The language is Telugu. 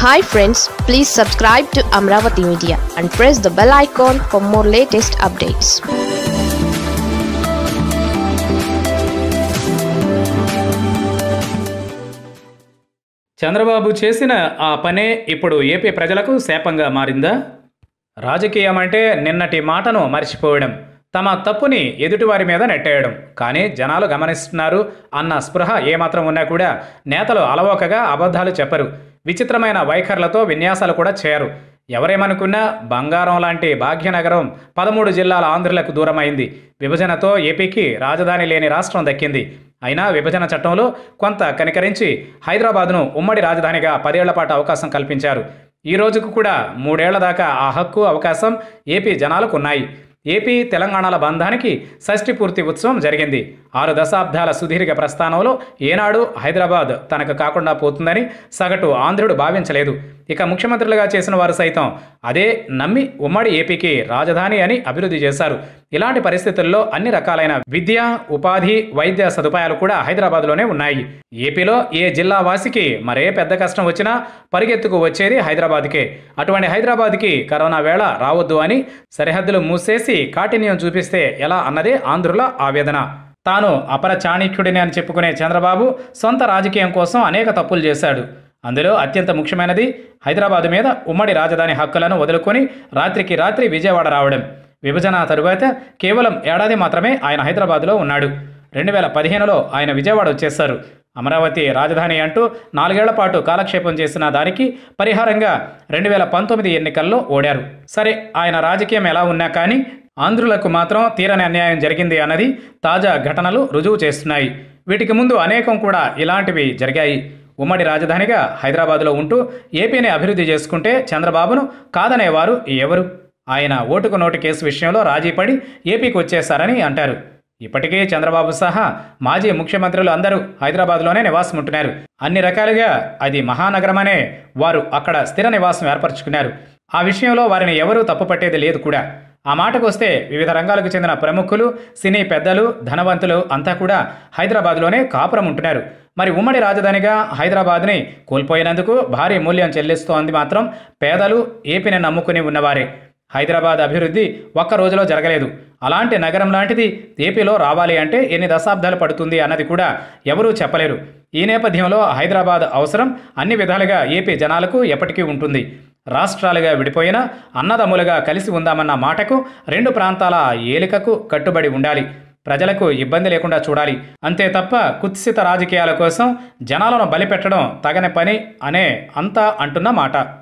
hi friends please subscribe to Amaravati media and press the bell icon for more latest updates Chandrababu చేసిన ఆ పనే ఇప్పుడు ఏపీ ప్రజలకు శాపంగా మారిందా రాజకీయం అంటే నిన్నటి మాటను మర్చిపోవడం తమ తప్పుని ఎదుటివారి మీద నెట్టేయడం కానీ జనాలు గమనిస్తున్నారు అన్న స్పృహ ఏమాత్రం ఉన్నా కూడా నేతలు అలవోకగా అబద్ధాలు చెప్పరు విచిత్రమైన వైఖరులతో విన్యాసాలు కూడా చేయరు ఎవరేమనుకున్నా బంగారం లాంటి భాగ్యనగరం పదమూడు జిల్లాల ఆంధ్రులకు దూరమైంది విభజనతో ఏపీకి రాజధాని లేని రాష్ట్రం దక్కింది అయినా విభజన చట్టంలో కొంత కనికరించి హైదరాబాద్ను ఉమ్మడి రాజధానిగా పదేళ్ల పాటు అవకాశం కల్పించారు ఈ రోజుకు కూడా మూడేళ్ల దాకా ఆ హక్కు అవకాశం ఏపీ జనాలకు ఉన్నాయి ఏపీ తెలంగాణల బంధానికి షష్ఠి పూర్తి ఉత్సవం జరిగింది ఆరు దశాబ్దాల సుదీర్ఘ ప్రస్థానంలో ఏనాడు హైదరాబాద్ తనకు కాకుండా పోతుందని సగటు ఆంధ్రుడు భావించలేదు ఇక ముఖ్యమంత్రులుగా చేసిన వారు సైతం అదే నమ్మి ఉమ్మడి ఏపీకి రాజధాని అని అభివృద్ధి చేశారు ఇలాంటి పరిస్థితుల్లో అన్ని రకాలైన విద్య ఉపాధి వైద్య సదుపాయాలు కూడా హైదరాబాద్లోనే ఉన్నాయి ఏపీలో ఏ జిల్లా వాసికి మరే పెద్ద కష్టం వచ్చినా పరిగెత్తుకు వచ్చేది హైదరాబాద్కే అటువంటి హైదరాబాద్కి కరోనా వేళ రావద్దు అని సరిహద్దులు మూసేసి కాఠిన్యం చూపిస్తే ఎలా అన్నదే ఆంధ్రుల ఆవేదన తాను అపర చాణిక్యుడిని అని చెప్పుకునే చంద్రబాబు సొంత రాజకీయం కోసం అనేక తప్పులు చేశాడు అందులో అత్యంత ముఖ్యమైనది హైదరాబాదు మీద ఉమ్మడి రాజధాని హక్కులను వదులుకొని రాత్రికి రాత్రి విజయవాడ రావడం విభజన తరువాత కేవలం ఏడాది మాత్రమే ఆయన హైదరాబాదులో ఉన్నాడు రెండు వేల పదిహేనులో ఆయన విజయవాడ వచ్చేశారు అమరావతి రాజధాని అంటూ నాలుగేళ్ల పాటు కాలక్షేపం చేసిన దానికి పరిహారంగా రెండు వేల పంతొమ్మిది ఎన్నికల్లో ఓడారు సరే ఆయన రాజకీయం ఎలా ఉన్నా కానీ ఆంధ్రులకు మాత్రం తీరని అన్యాయం జరిగింది అన్నది తాజా ఘటనలు రుజువు చేస్తున్నాయి వీటికి ముందు అనేకం కూడా ఇలాంటివి జరిగాయి ఉమ్మడి రాజధానిగా హైదరాబాదులో ఉంటూ ఏపీని అభివృద్ధి చేసుకుంటే చంద్రబాబును కాదనేవారు ఎవరు ఆయన ఓటుకు నోటు కేసు విషయంలో రాజీపడి ఏపీకి వచ్చేశారని అంటారు ఇప్పటికే చంద్రబాబు సహా మాజీ ముఖ్యమంత్రులు అందరూ హైదరాబాద్లోనే నివాసం ఉంటున్నారు అన్ని రకాలుగా అది మహానగరమనే వారు అక్కడ స్థిర నివాసం ఏర్పరచుకున్నారు ఆ విషయంలో వారిని ఎవరూ తప్పుపట్టేది లేదు కూడా ఆ మాటకు వస్తే వివిధ రంగాలకు చెందిన ప్రముఖులు సినీ పెద్దలు ధనవంతులు అంతా కూడా హైదరాబాద్లోనే కాపురం ఉంటున్నారు మరి ఉమ్మడి రాజధానిగా హైదరాబాద్ని కోల్పోయినందుకు భారీ మూల్యం చెల్లిస్తోంది మాత్రం పేదలు ఏపీని నమ్ముకుని ఉన్నవారే హైదరాబాద్ అభివృద్ధి ఒక్క రోజులో జరగలేదు అలాంటి నగరం లాంటిది ఏపీలో రావాలి అంటే ఎన్ని దశాబ్దాలు పడుతుంది అన్నది కూడా ఎవరూ చెప్పలేరు ఈ నేపథ్యంలో హైదరాబాద్ అవసరం అన్ని విధాలుగా ఏపీ జనాలకు ఎప్పటికీ ఉంటుంది రాష్ట్రాలుగా విడిపోయినా అన్నదమ్ములుగా కలిసి ఉందామన్న మాటకు రెండు ప్రాంతాల ఏలికకు కట్టుబడి ఉండాలి ప్రజలకు ఇబ్బంది లేకుండా చూడాలి అంతే తప్ప కుత్సిత రాజకీయాల కోసం జనాలను బలిపెట్టడం తగని పని అనే అంతా అంటున్న మాట